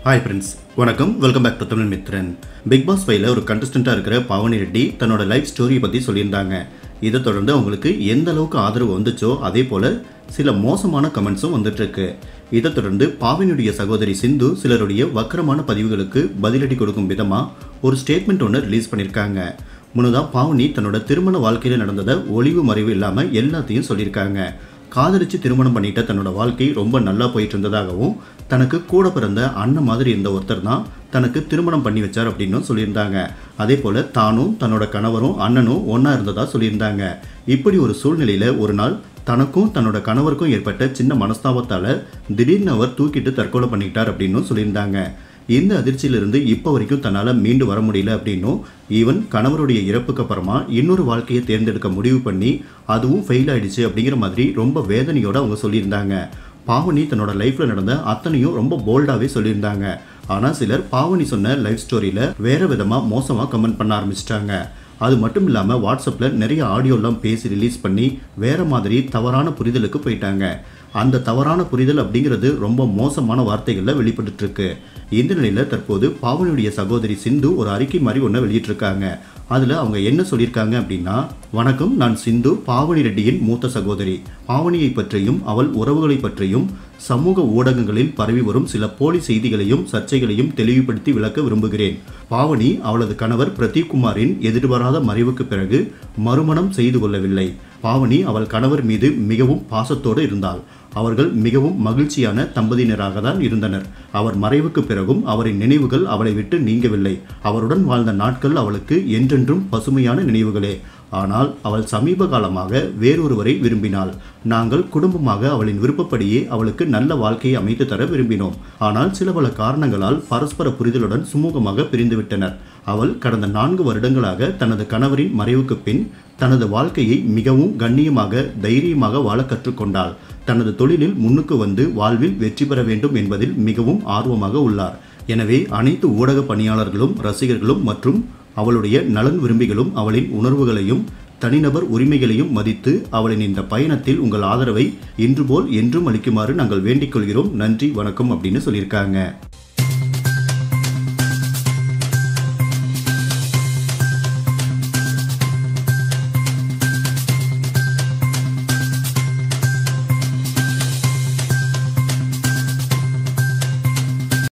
hi friends வணக்கம் welcome back to Tamil Mithran Bigg Boss ஃபைவ்ல ஒரு கண்டஸ்டண்ட்டாக இருக்கிற பவனி ரெட்டி தன்னோட லைஃப் ஸ்டோரியை பற்றி சொல்லியிருந்தாங்க இதை தொடர்ந்து அவங்களுக்கு எந்த அளவுக்கு ஆதரவு வந்துச்சோ அதே போல் சில மோசமான கமெண்ட்ஸும் வந்துட்டுருக்கு இதை தொடர்ந்து பாவினுடைய சகோதரி சிந்து சிலருடைய வக்கரமான பதிவுகளுக்கு பதிலடி கொடுக்கும் விதமாக ஒரு ஸ்டேட்மெண்ட் ஒன்று ரிலீஸ் பண்ணியிருக்காங்க முன்னதாக பாவனி தன்னோட திருமண வாழ்க்கையில் நடந்ததை ஒளிவு மறைவு இல்லாமல் எல்லாத்தையும் சொல்லியிருக்காங்க காதலிச்சு திருமணம் பண்ணிட்ட தன்னோட வாழ்க்கை ரொம்ப நல்லா போயிட்டு இருந்ததாகவும் தனக்கு கூட பிறந்த அண்ணன் மாதிரி இருந்த ஒருத்தர் தான் தனக்கு திருமணம் பண்ணி வச்சார் அப்படின்னும் சொல்லியிருந்தாங்க அதே போல் தானும் தன்னோட கணவரும் அண்ணனும் ஒன்றா இருந்ததா சொல்லியிருந்தாங்க இப்படி ஒரு சூழ்நிலையில் ஒரு நாள் தனக்கும் தன்னோட கணவருக்கும் ஏற்பட்ட சின்ன மனஸ்தாபத்தால் திடீர்னு அவர் தூக்கிட்டு தற்கொலை பண்ணிக்கிட்டார் அப்படின்னும் சொல்லியிருந்தாங்க இந்த அதிர்ச்சியிலிருந்து இப்போ வரைக்கும் தன்னால் மீண்டு வர முடியல அப்படின்னும் ஈவன் கணவருடைய இறப்புக்கு அப்புறமா இன்னொரு வாழ்க்கையை தேர்ந்தெடுக்க முடிவு பண்ணி அதுவும் ஃபெயில் ஆயிடுச்சு அப்படிங்கிற மாதிரி ரொம்ப வேதனையோடு அவங்க சொல்லியிருந்தாங்க பாவனி தன்னோட லைஃப்பில் நடந்த அத்தனையும் ரொம்ப போல்டாகவே சொல்லியிருந்தாங்க ஆனால் சிலர் பாவனி சொன்ன லைஃப் ஸ்டோரியில் வேறு விதமாக மோசமாக கமெண்ட் பண்ண ஆரம்பிச்சிட்டாங்க அது மட்டும் இல்லாமல் வாட்ஸ்அப்பில் நிறைய ஆடியோலாம் பேசி ரிலீஸ் பண்ணி வேறு மாதிரி தவறான புரிதலுக்கு போயிட்டாங்க அந்த தவறான புரிதல் அப்படிங்கிறது ரொம்ப மோசமான வார்த்தைகளில் வெளிப்பட்டு இருக்கு இந்த நிலையில் தற்போது பாவனியுடைய சகோதரி சிந்து ஒரு அறிக்கை மாதிரி ஒன்று வெளியிட்டிருக்காங்க அதில் அவங்க என்ன சொல்லியிருக்காங்க அப்படின்னா வணக்கம் நான் சிந்து பாவனி ரெட்டியின் மூத்த சகோதரி பாவனியை பற்றியும் அவள் உறவுகளை பற்றியும் சமூக ஊடகங்களில் பரவி வரும் சில போலி செய்திகளையும் சர்ச்சைகளையும் தெளிவுபடுத்தி விளக்க விரும்புகிறேன் பாவனி அவளது கணவர் பிரதீப் குமாரின் எதிர்பாராத மறைவுக்கு பிறகு மறுமணம் செய்து கொள்ளவில்லை பாவனி அவள் கணவர் மீது மிகவும் பாசத்தோடு இருந்தாள் அவர்கள் மிகவும் மகிழ்ச்சியான தம்பதியினராக தான் இருந்தனர் அவர் மறைவுக்கு பிறகும் அவரின் நினைவுகள் அவளை விட்டு நீங்கவில்லை அவருடன் வாழ்ந்த நாட்கள் அவளுக்கு என்றென்றும் பசுமையான நினைவுகளே ஆனால் அவள் சமீப காலமாக வேறொருவரை விரும்பினாள் நாங்கள் குடும்பமாக அவளின் விருப்பப்படியே அவளுக்கு நல்ல வாழ்க்கையை அமைத்து தர விரும்பினோம் ஆனால் சில பல காரணங்களால் பரஸ்பர புரிதலுடன் சுமூகமாக பிரிந்துவிட்டனர் அவள் கடந்த நான்கு வருடங்களாக தனது கணவரின் மறைவுக்கு பின் தனது வாழ்க்கையை மிகவும் கண்ணியமாக தைரியமாக வாழ கற்றுக்கொண்டாள் தனது தொழிலில் முன்னுக்கு வந்து வாழ்வில் வெற்றி பெற வேண்டும் என்பதில் மிகவும் ஆர்வமாக உள்ளார் எனவே அனைத்து ஊடக பணியாளர்களும் ரசிகர்களும் மற்றும் அவளுடைய நலன் விரும்பிகளும் அவளின் உணர்வுகளையும் தனிநபர் உரிமைகளையும் மதித்து அவளின் இந்த பயணத்தில் உங்கள் ஆதரவை இன்று போல் என்றும் அளிக்குமாறு நாங்கள் வேண்டிக் கொள்கிறோம் நன்றி வணக்கம் அப்படின்னு சொல்லியிருக்காங்க